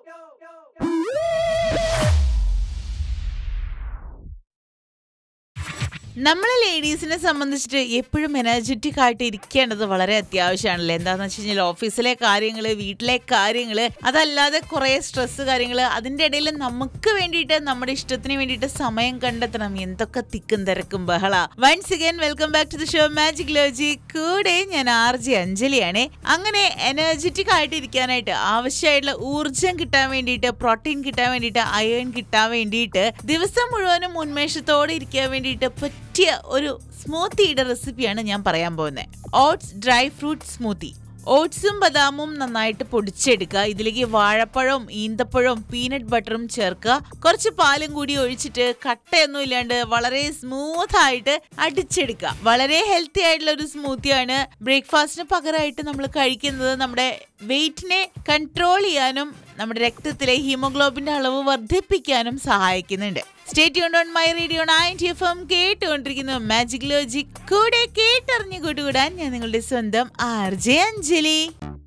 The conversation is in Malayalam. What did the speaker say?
നമ്മൾ ലേഡീസിനെ സംബന്ധിച്ചിട്ട് എപ്പോഴും എനർജറ്റിക് ആയിട്ട് ഇരിക്കേണ്ടത് വളരെ അത്യാവശ്യമാണല്ലോ എന്താന്ന് വെച്ച് കഴിഞ്ഞാൽ ഓഫീസിലെ കാര്യങ്ങൾ വീട്ടിലെ കാര്യങ്ങൾ അതല്ലാതെ കുറേ സ്ട്രെസ് കാര്യങ്ങൾ അതിൻ്റെ ഇടയിൽ നമുക്ക് വേണ്ടിയിട്ട് നമ്മുടെ ഇഷ്ടത്തിന് വേണ്ടിയിട്ട് സമയം കണ്ടെത്തണം എന്തൊക്കെ തിക്കും തിരക്കും ബഹള once again welcome back to the show magic logic കൂടെ ഞാൻ ആർ ജി അഞ്ജലിയാണ് അങ്ങനെ എനർജറ്റിക് ആയിട്ട് ഇരിക്കാനായിട്ട് ആവശ്യമായിട്ടുള്ള ഊർജം കിട്ടാൻ വേണ്ടിയിട്ട് പ്രോട്ടീൻ കിട്ടാൻ വേണ്ടിയിട്ട് അയൺ കിട്ടാൻ വേണ്ടിയിട്ട് ദിവസം മുഴുവനും ഉന്മേഷത്തോടെ ഇരിക്കാൻ വേണ്ടിയിട്ട് പറ്റിയ ഒരു സ്മൂത്തിയുടെ റെസിപ്പിയാണ് ഞാൻ പറയാൻ പോകുന്നത് ഓട്സ് ഡ്രൈ ഫ്രൂട്ട് സ്മൂത്തി ഓട്സും ബദാമും നന്നായിട്ട് പൊടിച്ചെടുക്കുക ഇതിലേക്ക് വാഴപ്പഴവും ഈന്തപ്പഴവും പീനട്ട് ബട്ടറും ചേർക്കുക കുറച്ച് പാലും കൂടി ഒഴിച്ചിട്ട് കട്ടയൊന്നും ഇല്ലാണ്ട് വളരെ സ്മൂത്ത് ആയിട്ട് അടിച്ചെടുക്കുക വളരെ ഹെൽത്തി ആയിട്ടുള്ള ഒരു സ്മൂത്തിയാണ് ബ്രേക്ക്ഫാസ്റ്റിന് പകരമായിട്ട് നമ്മൾ കഴിക്കുന്നത് നമ്മുടെ വെയിറ്റിനെ കൺട്രോൾ ചെയ്യാനും നമ്മുടെ രക്തത്തിലെ ഹീമോഗ്ലോബിന്റെ അളവ് വർദ്ധിപ്പിക്കാനും സഹായിക്കുന്നുണ്ട് state on my radio ninety F M കേട്ടുകൊണ്ടിരിക്കുന്നു മാജിക് ലോജിക് കൂടെ കേട്ടറിഞ്ഞു കൂട്ടുകൂടാൻ ഞാൻ നിങ്ങളുടെ സ്വന്തം ആർ ജെ അഞ്ജലി